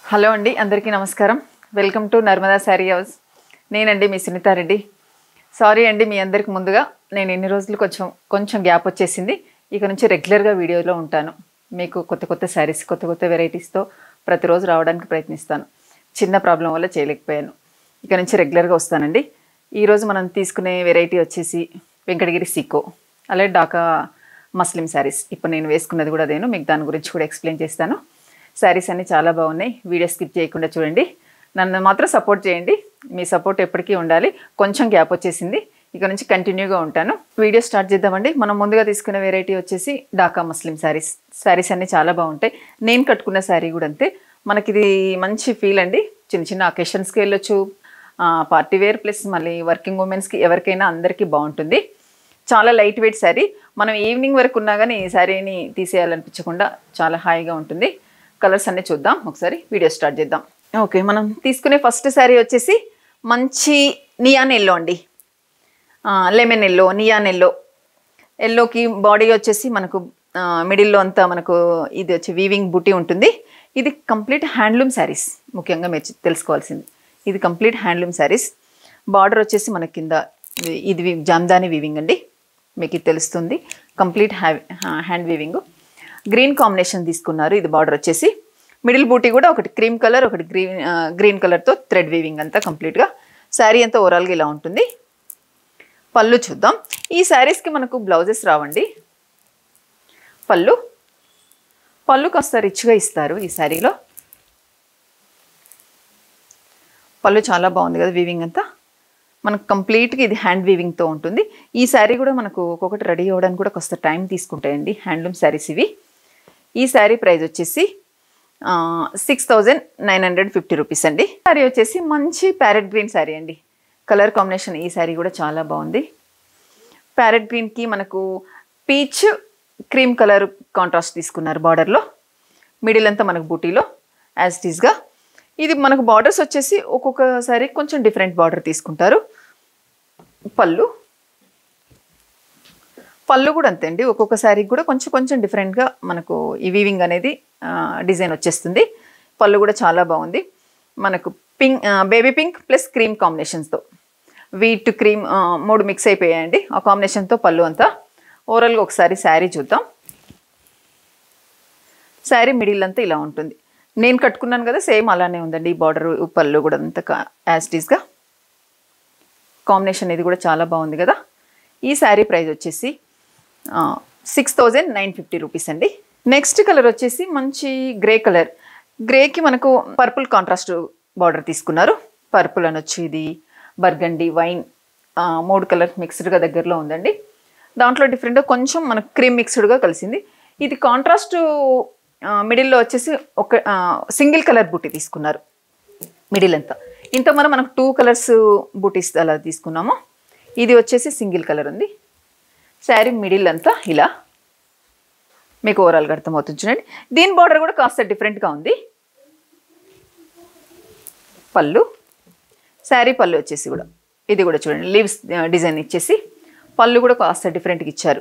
hello అండి అందరికీ నమస్కారం welcome to Narmada sari house నేనండి మీ సునీతారెడ్డి సారీ అండి మీ అందరికి ముందుగా నేను ఎన్ని రోజులు కొంచెం కొంచెం గ్యాప్ వచ్చేసింది ఇక నుంచి రెగ్యులర్గా వీడియోలో ఉంటాను మీకు కొత్త కొత్త శారీస్ కొత్త కొత్త వెరైటీస్తో ప్రతిరోజు రావడానికి ప్రయత్నిస్తాను చిన్న ప్రాబ్లం వల్ల చేయలేకపోయాను ఇక నుంచి రెగ్యులర్గా వస్తానండి ఈరోజు మనం తీసుకునే వెరైటీ వచ్చేసి వెంకటగిరి సీకో అలాగే డాకా మస్లిం శారీస్ ఇప్పుడు నేను వేసుకున్నది కూడా అదేను మీకు దాని గురించి కూడా ఎక్స్ప్లెయిన్ చేస్తాను శారీస్ అన్నీ చాలా బాగున్నాయి వీడియో స్కిప్ చేయకుండా చూడండి నన్ను మాత్రం సపోర్ట్ చేయండి మీ సపోర్ట్ ఎప్పటికీ ఉండాలి కొంచెం గ్యాప్ వచ్చేసింది ఇక నుంచి కంటిన్యూగా ఉంటాను వీడియో స్టార్ట్ చేద్దామండి మనం ముందుగా తీసుకునే వెరైటీ వచ్చేసి డాకా మస్లిం శారీస్ శారీస్ అన్నీ చాలా బాగుంటాయి నేను కట్టుకున్న శారీ కూడా అంతే మనకి ఇది మంచి ఫీల్ అండి చిన్న చిన్న అకేషన్స్కి వెళ్ళొచ్చు పార్టీ వేర్ ప్లస్ మళ్ళీ వర్కింగ్ ఉమెన్స్కి ఎవరికైనా అందరికీ బాగుంటుంది చాలా లైట్ వెయిట్ శారీ మనం ఈవినింగ్ వరకు ఉన్నా కానీ ఈ శారీని తీసేయాలనిపించకుండా చాలా హాయిగా ఉంటుంది కలర్స్ అన్నీ చూద్దాం ఒకసారి వీడియో స్టార్ట్ చేద్దాం ఓకే మనం తీసుకునే ఫస్ట్ శారీ వచ్చేసి మంచి నియాన్ ఎల్లో అండి లెమన్ ఎల్లో నియాన్ ఎల్లో ఎల్లోకి బాడీ వచ్చేసి మనకు మిడిల్లో అంతా మనకు ఇది వచ్చి వీవింగ్ బుటీ ఉంటుంది ఇది కంప్లీట్ హ్యాండ్లూమ్ శారీస్ ముఖ్యంగా మీరు తెలుసుకోవాల్సింది ఇది కంప్లీట్ హ్యాండ్లూమ్ శారీస్ బార్డర్ వచ్చేసి మన కింద ఇది- ఇది వి- జామ్దాని వీవింగ్ అండి మీకు ఇది తెలుస్తుంది కంప్లీట్ హ్యా హ్యాండ్ వీవింగ్ గ్రీన్ కాంబినేషన్ తీసుకున్నారు ఇది బార్డర్ వచ్చేసి మిడిల్ బూటీ కూడా ఒకటి క్రీమ్ కలర్ ఒకటి గ్రీన్ గ్రీన్ కలర్తో థ్రెడ్ వీవింగ్ అంతా కంప్లీట్గా శారీ అంతా ఓవరాల్గా ఇలా ఉంటుంది పళ్ళు చూద్దాం ఈ శారీస్కి మనకు బ్లౌజెస్ రావండి పళ్ళు పళ్ళు కాస్త రిచ్గా ఇస్తారు ఈ శారీలో పళ్ళు చాలా బాగుంది కదా వీవింగ్ అంతా మనకు కంప్లీట్గా ఇది హ్యాండ్ వీవింగ్తో ఉంటుంది ఈ శారీ కూడా మనకు ఒక్కొక్కటి రెడీ అవ్వడానికి కూడా కొంత టైం తీసుకుంటాయండి హ్యాండ్లూమ్ శారీస్ ఇవి ఈ శారీ ప్రైస్ వచ్చేసి six thousand nine hundred fifty rupees అండి శారీ వచ్చేసి మంచి ప్యారెట్ గ్రీన్ శారీ అండి కలర్ కాంబినేషన్ ఈ శారీ కూడా చాలా బాగుంది ప్యారెట్ గ్రీన్కి మనకు పీచ్ క్రీమ్ కలర్ కాంట్రాస్ట్ తీసుకున్నారు బార్డర్లో మిడిల్ అంతా మనకు బూటీలో యాజ్ ఇట్ ఈస్గా ఇది మనకు బార్డర్స్ వచ్చేసి ఒక్కొక్కసారి కొంచెం డిఫరెంట్ బార్డర్ తీసుకుంటారు పళ్ళు పళ్ళు కూడా అంతే అండి ఒక్కొక్కసారి కూడా కొంచెం కొంచెం డిఫరెంట్గా మనకు ఈ వీవింగ్ అనేది డిజైన్ వచ్చేస్తుంది పళ్ళు కూడా చాలా బాగుంది మనకు pink baby pink plus cream కాంబినేషన్స్తో వీట్ క్రీమ్ ఆ, మూడు మిక్స్ అయిపోయాయండి ఆ కాంబినేషన్తో పళ్ళు అంతా ఓవరాల్గా ఒకసారి శారీ చూద్దాం శారీ మిడిల్ అంతా ఇలా ఉంటుంది నేను కట్టుకున్నాను కదా సేమ్ అలానే ఉందండి ఈ బార్డర్ పళ్ళు కూడా అంత యాస్టీస్గా కాంబినేషన్ ఇది కూడా చాలా బాగుంది కదా ఈ శారీ ప్రైస్ వచ్చేసి six thousand nine fifty rupees అండి నెక్స్ట్ కలర్ వచ్చేసి మంచి గ్రే కలర్ గ్రేకి మనకు పర్పుల్ కాంట్రాస్ట్ బార్డర్ తీసుకున్నారు పర్పుల్ అనొచ్చు ఇది బర్గండి వైన్ ఆ, మూడు కలర్ మిక్స్డ్గా దగ్గరలో ఉందండి దాంట్లో డిఫరెంట్గా కొంచెం మనకు క్రీమ్ మిక్స్డ్గా కలిసింది ఇది కాంట్రాస్ట్ మిడిల్లో వచ్చేసి ఒక సింగిల్ కలర్ బుట్టి తీసుకున్నారు మిడిల్ అంతా ఇంత మనం మనకు టూ కలర్స్ బూటీస్ అలా తీసుకున్నాము ఇది వచ్చేసి సింగిల్ కలర్ ఉంది శారీ మిడిల్ అంతా ఇలా మీకు ఓవరాల్గా అర్థమవుతుంది చూడండి దీని బార్డర్ కూడా కాస్త డిఫరెంట్గా ఉంది పళ్ళు శారీ పళ్ళు వచ్చేసి కూడా ఇది కూడా చూడండి లీవ్స్ డిజైన్ ఇచ్చేసి పళ్ళు కూడా కాస్త డిఫరెంట్గా ఇచ్చారు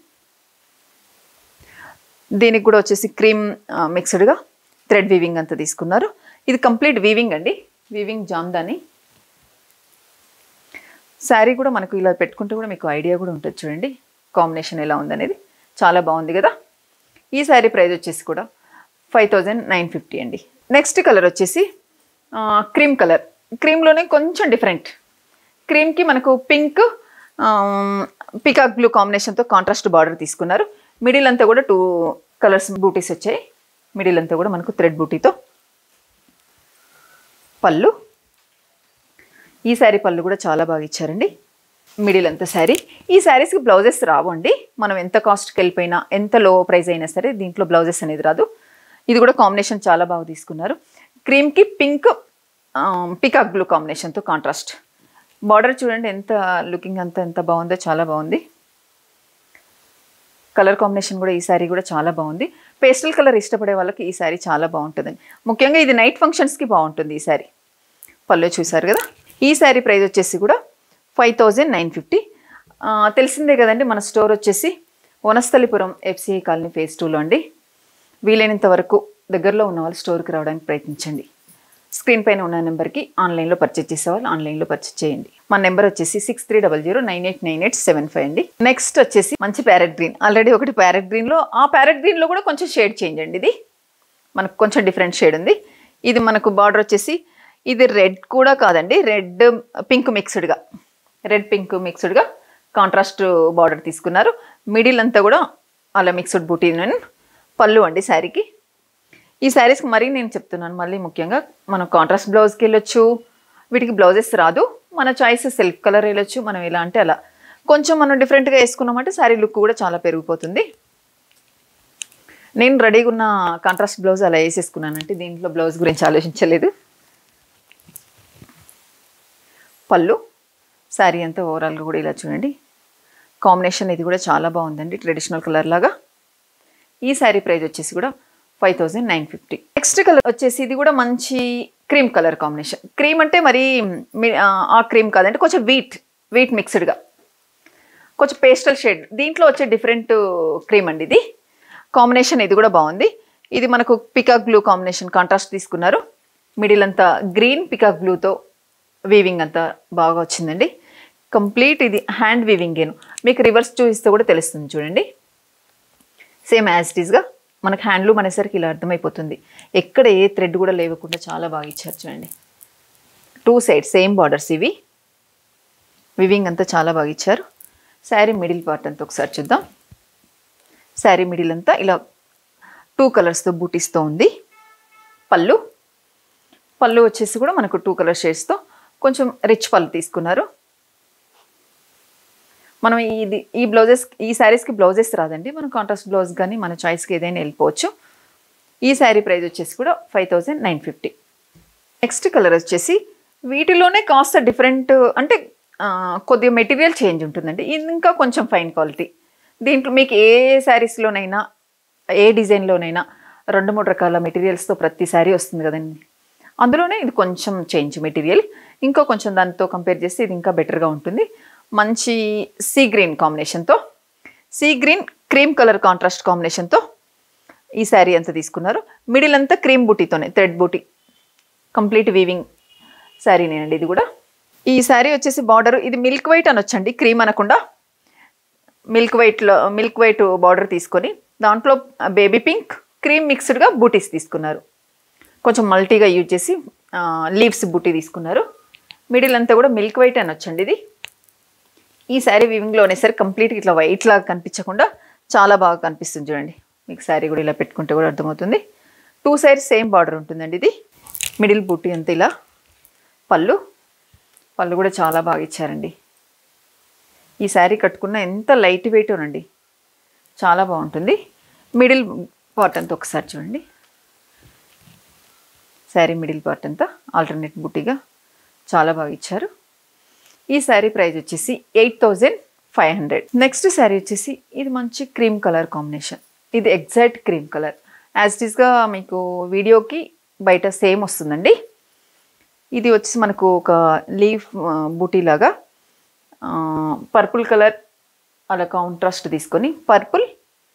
దీనికి కూడా వచ్చేసి క్రీమ్ మిక్స్డ్గా థ్రెడ్ వీవింగ్ అంతా తీసుకున్నారు ఇది కంప్లీట్ వీవింగ్ అండి వీవింగ్ జామ్దాని శారీ కూడా మనకు ఇలా పెట్టుకుంటే కూడా మీకు ఐడియా కూడా ఉంటుంది చూడండి కాంబినేషన్ ఎలా ఉందనేది చాలా బాగుంది కదా ఈ శారీ ప్రైస్ వచ్చేసి కూడా ఫైవ్ థౌజండ్ నైన్ ఫిఫ్టీ అండి నెక్స్ట్ కలర్ వచ్చేసి క్రీమ్ కలర్ క్రీమ్లోనే కొంచెం డిఫరెంట్ క్రీమ్కి మనకు పింక్ పికాక్ బ్లూ కాంబినేషన్తో కాంట్రాస్ట్ బార్డర్ తీసుకున్నారు మిడిల్ అంతా కూడా టూ కలర్స్ బూటీస్ వచ్చాయి మిడిల్ అంతా కూడా మనకు థ్రెడ్ బూటీతో పళ్ళు ఈ శారీ పళ్ళు కూడా చాలా బాగా ఇచ్చారండి మిడిల్ అంతా శారీ ఈ శారీస్కి బ్లౌజెస్ రావండి మనం ఎంత కాస్ట్కి వెళ్ళిపోయినా ఎంత లో ప్రైస్ అయినా సరే దీంట్లో బ్లౌజెస్ అనేది రాదు ఇది కూడా కాంబినేషన్ చాలా బాగా తీసుకున్నారు క్రీమ్కి పింక్ పికాక్ బ్లూ కాంబినేషన్తో కాంట్రాస్ట్ బార్డర్ చూడండి ఎంత లుకింగ్ అంతా ఎంత బాగుందో చాలా బాగుంది కలర్ కాంబినేషన్ కూడా ఈ శారీ కూడా చాలా బాగుంది పేస్టల్ కలర్ ఇష్టపడే వాళ్ళకి ఈ శారీ చాలా బాగుంటుంది ముఖ్యంగా ఇది నైట్ ఫంక్షన్స్కి బాగుంటుంది ఈ శారీ పళ్ళు చూసారు కదా ఈ శారీ ప్రైస్ వచ్చేసి కూడా ఫైవ్ థౌజండ్ నైన్ ఫిఫ్టీ తెలిసిందే కదండి మన స్టోర్ వచ్చేసి వనస్థలిపురం ఎఫ్సిఐ కాలనీ ఫేజ్ టూలో అండి వీలైనంత వరకు దగ్గరలో ఉన్న వాళ్ళు స్టోర్కి రావడానికి ప్రయత్నించండి స్క్రీన్ పైన ఉన్న నెంబర్కి ఆన్లైన్లో పర్చేజ్ చేసేవాళ్ళు ఆన్లైన్లో పర్చేజ్ చేయండి మన నెంబర్ వచ్చేసి six three double zero nine eight nine eight seven five అండి నెక్స్ట్ వచ్చేసి మంచి ప్యారెట్ గ్రీన్ ఆల్రెడీ ఒకటి ప్యారెట్ గ్రీన్లో ఆ ప్యారెట్ గ్రీన్లో కూడా కొంచెం షేడ్ చేంజ్ అండి ఇది మనకు కొంచెం డిఫరెంట్ షేడ్ ఉంది ఇది మనకు బార్డర్ వచ్చేసి ఇది రెడ్ కూడా కాదండి రెడ్ పింక్ మిక్స్డ్గా రెడ్ పింక్ మిక్స్డ్గా కాంట్రాస్ట్ బార్డర్ తీసుకున్నారు మిడిల్ అంతా కూడా అలా మిక్స్డ్ బూటీ పళ్ళు అండి శారీకి ఈ శారీస్కి మరీ నేను చెప్తున్నాను మళ్ళీ ముఖ్యంగా మనం కాంట్రాస్ట్ బ్లౌజ్కి వెళ్ళొచ్చు వీటికి బ్లౌజెస్ రాదు మన చాయిస్ సెల్ఫ్ కలర్ వెళ్ళొచ్చు మనం ఎలా అంటే అలా కొంచెం మనం డిఫరెంట్గా వేసుకున్నామంటే శారీ లుక్ కూడా చాలా పెరిగిపోతుంది నేను రెడీగా ఉన్న కాంట్రాస్ట్ బ్లౌజ్ అలా వేసేసుకున్నానంటే దీంట్లో బ్లౌజ్ గురించి ఆలోచించలేదు పళ్ళు శారీ అంతా ఓవరాల్గా కూడా ఇలా చూడండి కాంబినేషన్ ఇది కూడా చాలా బాగుందండి ట్రెడిషనల్ కలర్ లాగా ఈ శారీ ప్రైస్ వచ్చేసి కూడా five thousand nine fifty next colour వచ్చేసి ఇది కూడా మంచి క్రీమ్ కలర్ కాంబినేషన్ క్రీమ్ అంటే మరి మీ- ఆ, ఆ క్రీమ్ కాదంటే కొంచెం వీట్ వీట్ మిక్స్డ్గా కొంచెం పేస్టల్ షేడ్ దీంట్లో వచ్చే డిఫరెంట్ క్రీమ్ అండి ఇది కాంబినేషన్ ఇది కూడా బాగుంది ఇది మనకు పికాక్ బ్లూ కాంబినేషన్ కాంట్రాస్ట్ తీసుకున్నారు మిడిల్ అంతా గ్రీన్ పికాక్ బ్లూతో వీవింగ్ అంతా బాగా వచ్చిందండి కంప్లీట్ ఇది హ్యాండ్ వీవింగేను మీకు రివర్స్ చూపిస్తే కూడా తెలుస్తుంది చూడండి సేమ్ యాజ్ ఇట్ ఈస్గా మనకు హ్యాండ్లూమ్ అనేసరికి ఇలా అర్థమైపోతుంది ఎక్కడ ఏ థ్రెడ్ కూడా లేవకుండా చాలా బాగా ఇచ్చారు చూడండి టూ సైడ్ సేమ్ బార్డర్స్ ఇవి వివింగ్ అంతా చాలా బాగా ఇచ్చారు శారీ మిడిల్ పార్ట్ అంతా ఒకసారి చూద్దాం శారీ మిడిల్ అంతా ఇలా టూ కలర్స్తో బూటీస్తో ఉంది పళ్ళు పళ్ళు వచ్చేసి కూడా మనకు టూ కలర్ షేడ్స్తో కొంచెం రిచ్ పళ్ళు తీసుకున్నారు మనం ఇది ఈ బ్లౌజెస్ ఈ శారీస్కి బ్లౌజెస్ రాదండి మనం కాంట్రాస్ట్ బ్లౌజ్ కానీ మన చాయిస్కి ఏదైనా వెళ్ళిపోవచ్చు ఈ శారీ ప్రైస్ వచ్చేసి కూడా five thousand nine fifty next colour వచ్చేసి వీటిలోనే కాస్త డిఫరెంట్ అంటే ఆ, కొద్దిగా మెటీరియల్ చేంజ్ ఉంటుందండి ఇది ఇంకా కొంచెం ఫైన్ క్వాలిటీ దీంట్లో మీకు ఏ శారీస్లోనైనా ఏ డిజైన్లోనైనా రెండు మూడు రకాల మెటీరియల్స్తో ప్రతి శారీ వస్తుంది కదండి అందులోనే ఇది కొంచెం చేంజ్ మెటీరియల్ ఇంకా కొంచెం దానితో కంపేర్ చేస్తే ఇది ఇంకా బెటర్గా ఉంటుంది మంచి సీ గ్రీన్ కాంబినేషన్తో sea green cream colour contrast కాంబినేషన్తో ఈ శారీ అంతా తీసుకున్నారు మిడిల్ అంతా క్రీమ్ బూటీతోనే థ్రెడ్ బూటీ కంప్లీట్ వీవింగ్ శారీనేనండి ఇది కూడా ఈ శారీ వచ్చేసి బార్డర్ ఇది మిల్క్ వైట్ అనొచ్చండి క్రీమ్ అనకుండా మిల్క్ వైట్లో మిల్క్ వైట్ బార్డర్ తీసుకొని దాంట్లో బేబీ పింక్ క్రీమ్ మిక్స్డ్గా బూటీస్ తీసుకున్నారు కొంచెం మల్టీగా యూజ్ చేసి లీవ్స్ బూటీ తీసుకున్నారు మిడిల్ అంతా కూడా మిల్క్ వైట్ అనొచ్చండి ఇది ఈ శారీ వీవింగ్లో అనేసరికి కంప్లీట్గా ఇట్లా వైట్ లాగా కనిపించకుండా చాలా బాగా కనిపిస్తుంది చూడండి మీకు శారీ కూడా ఇలా పెట్టుకుంటే కూడా అర్థమవుతుంది టూ సైడ్స్ సేమ్ బార్డర్ ఉంటుందండి ఇది మిడిల్ బూటీ అంతా ఇలా పళ్ళు పళ్ళు కూడా చాలా బాగా ఇచ్చారండి ఈ శారీ కట్టుకున్న ఎంత లైట్ వెయిటోనండి చాలా బాగుంటుంది మిడిల్ పార్ట్ అంతా ఒకసారి చూడండి శారీ మిడిల్ పార్ట్ అంతా ఆల్టర్నేట్ బుట్టిగా చాలా బాగా ఇచ్చారు ఈ శారీ ప్రైస్ వచ్చేసి eight thousand five hundred next sari వచ్చేసి ఇది మంచి క్రీమ్ కలర్ కాంబినేషన్ ఇది exact cream colour as it ఈస్గా మీకు వీడియోకి బయట సేమ్ వస్తుందండి ఇది వచ్చేసి మనకు ఒక లీఫ్ బూటీ లాగా పర్పుల్ కలర్ అలా కాంట్రాస్ట్ తీసుకొని పర్పుల్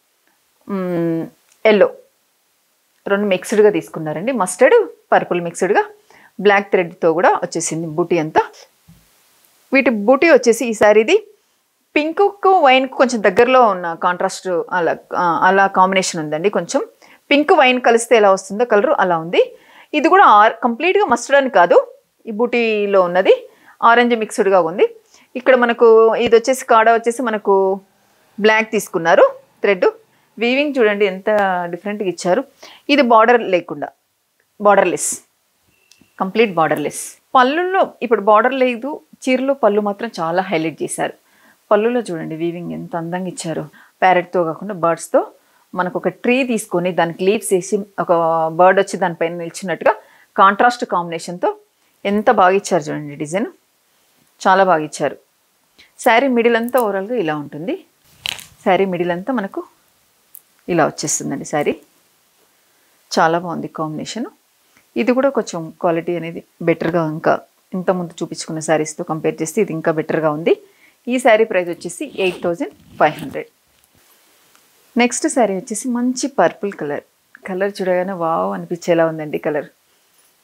ఎల్లో రెండు మిక్స్డ్గా తీసుకున్నారండి మస్టర్డ్ పర్పుల్ మిక్స్డ్గా బ్లాక్ థ్రెడ్తో కూడా వచ్చేసింది బూటీ అంతా వీటి బూటీ వచ్చేసి ఈసారి ఇది పింక్కు వైన్కు కొంచెం దగ్గరలో ఉన్న కాంట్రాస్ట్ అలా ఆ, అలా కాంబినేషన్ ఉందండి కొంచెం పింక్ వైన్ కలిస్తే ఎలా వస్తుందో కలర్ అలా ఉంది ఇది కూడా ఆర్ కంప్లీట్గా మస్టర్డ్ అని కాదు ఈ బూటీలో ఉన్నది ఆరెంజ్ మిక్స్డ్గా ఉంది ఇక్కడ మనకు ఇది వచ్చేసి కాడ వచ్చేసి మనకు బ్లాక్ తీసుకున్నారు థ్రెడ్ వీవింగ్ చూడండి ఎంత డిఫరెంట్గా ఇచ్చారు ఇది బార్డర్ లేకుండా బార్డర్లెస్ కంప్లీట్ బార్డర్లెస్ పళ్ళుల్లో ఇప్పుడు బార్డర్ లేదు చీరలో పళ్ళు మాత్రం చాలా హైలైట్ చేశారు పళ్ళులో చూడండి వీవింగ్ ఎంత అందంగా ఇచ్చారు ప్యారెట్తో కాకుండా బర్డ్స్తో మనకు ఒక ట్రీ తీసుకొని దానికి లీవ్స్ వేసి ఒక బర్డ్ వచ్చి దానిపైన నిల్చున్నట్టుగా కాంట్రాస్ట్ కాంబినేషన్తో ఎంత బాగా ఇచ్చారు చూడండి డిజైన్ చాలా బాగా ఇచ్చారు శారీ మిడిల్ అంతా ఓవరాల్గా ఇలా ఉంటుంది శారీ మిడిల్ అంతా మనకు ఇలా వచ్చేస్తుందండి శారీ చాలా బాగుంది కాంబినేషన్ ఇది కూడా కొంచెం క్వాలిటీ అనేది బెటర్గా ఇంకా ఇంతకుముందు చూపించుకున్న శారీస్తో కంపేర్ చేస్తే ఇది ఇంకా బెటర్గా ఉంది ఈ శారీ ప్రైస్ వచ్చేసి eight thousand five hundred next sari వచ్చేసి మంచి పర్పుల్ కలర్ కలర్ చూడగానే వావ్ అనిపించేలా ఉందండి కలర్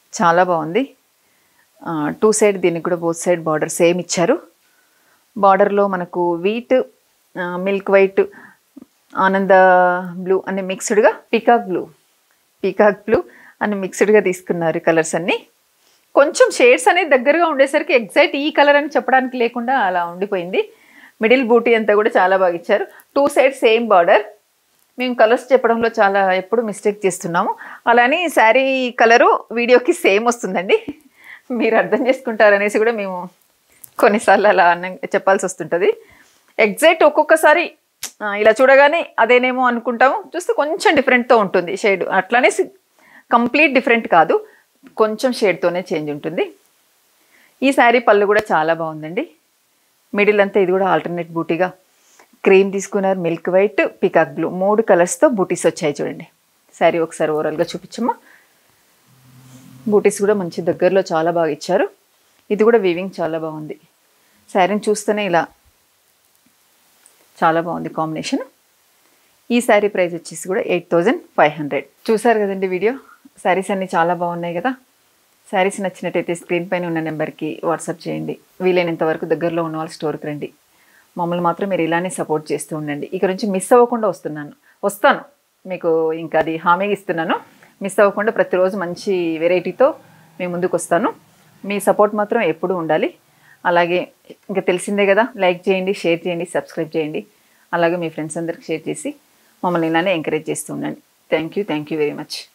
చాలా బాగుంది టూ సైడ్ దీనికి కూడా బోత్ సైడ్ బార్డర్ సేమ్ ఇచ్చారు బార్డర్లో మనకు వీట్ మిల్క్ వైట్ ఆనంద బ్లూ అనే మిక్స్డ్గా పీకాక్ బ్లూ పీకాక్ బ్లూ అని మిక్స్డ్గా తీసుకున్నారు కలర్స్ అన్నీ కొంచెం షేడ్స్ అనేది దగ్గరగా ఉండేసరికి ఎగ్జాక్ట్ ఈ కలర్ అని చెప్పడానికి లేకుండా అలా ఉండిపోయింది మిడిల్ బూటీ అంతా కూడా చాలా బాగా ఇచ్చారు టూ సైడ్ సేమ్ బార్డర్ మేము కలర్స్ చెప్పడంలో చాలా ఎప్పుడు మిస్టేక్ చేస్తున్నాము అలానే శారీ కలరు వీడియోకి సేమ్ వస్తుందండి మీరు అర్థం చేసుకుంటారనేసి కూడా మేము కొన్నిసార్లు అలా అన్న చెప్పాల్సి వస్తుంటుంది ఎగ్జాక్ట్ ఒక్కొక్కసారి ఆ, ఇలా చూడగానే అదేనేమో అనుకుంటాము చూస్తే కొంచెం డిఫరెంట్తో ఉంటుంది షేడ్ అట్లానే కంప్లీట్ డిఫరెంట్ కాదు కొంచెం షేడ్తోనే చేంజ్ ఉంటుంది ఈ శారీ పళ్ళు కూడా చాలా బాగుందండి మిడిల్ అంతా ఇది కూడా ఆల్టర్నేట్ బూటీగా క్రీమ్ తీసుకున్నారు మిల్క్ వైట్ పికాక్ బ్లూ మూడు కలర్స్తో బూటీస్ వచ్చాయి చూడండి శారీ ఒకసారి ఓవరాల్గా చూపించమ్మా బూటీస్ కూడా మంచి దగ్గరలో చాలా బాగా ఇచ్చారు ఇది కూడా వీవింగ్ చాలా బాగుంది శారీని చూస్తేనే ఇలా చాలా బాగుంది కాంబినేషన్ ఈ శారీ ప్రైస్ వచ్చేసి కూడా ఎయిట్ థౌజండ్ ఫైవ్ హండ్రెడ్ చూసారు కదండి వీడియో శారీస్ అన్నీ చాలా బాగున్నాయి కదా శారీస్ నచ్చినట్టయితే స్క్రీన్ పైన ఉన్న నెంబర్కి వాట్సాప్ చేయండి వీలైనంత వరకు దగ్గరలో ఉన్న వాళ్ళ స్టోర్కి రండి మమ్మల్ని మాత్రం మీరు ఇలానే సపోర్ట్ చేస్తూ ఉండండి ఇక నుంచి మిస్ అవ్వకుండా వస్తున్నాను వస్తాను మీకు ఇంకా అది హామీ ఇస్తున్నాను మిస్ అవ్వకుండా ప్రతిరోజు మంచి వెరైటీతో మేము ముందుకు వస్తాను మీ సపోర్ట్ మాత్రం ఎప్పుడూ ఉండాలి అలాగే ఇంకా తెలిసిందే కదా లైక్ చేయండి షేర్ చేయండి సబ్స్క్రైబ్ చేయండి అలాగే మీ ఫ్రెండ్స్ అందరికి షేర్ చేసి మమ్మల్ని ఇలానే ఎంకరేజ్ చేస్తూ ఉండండి thank you thank you very much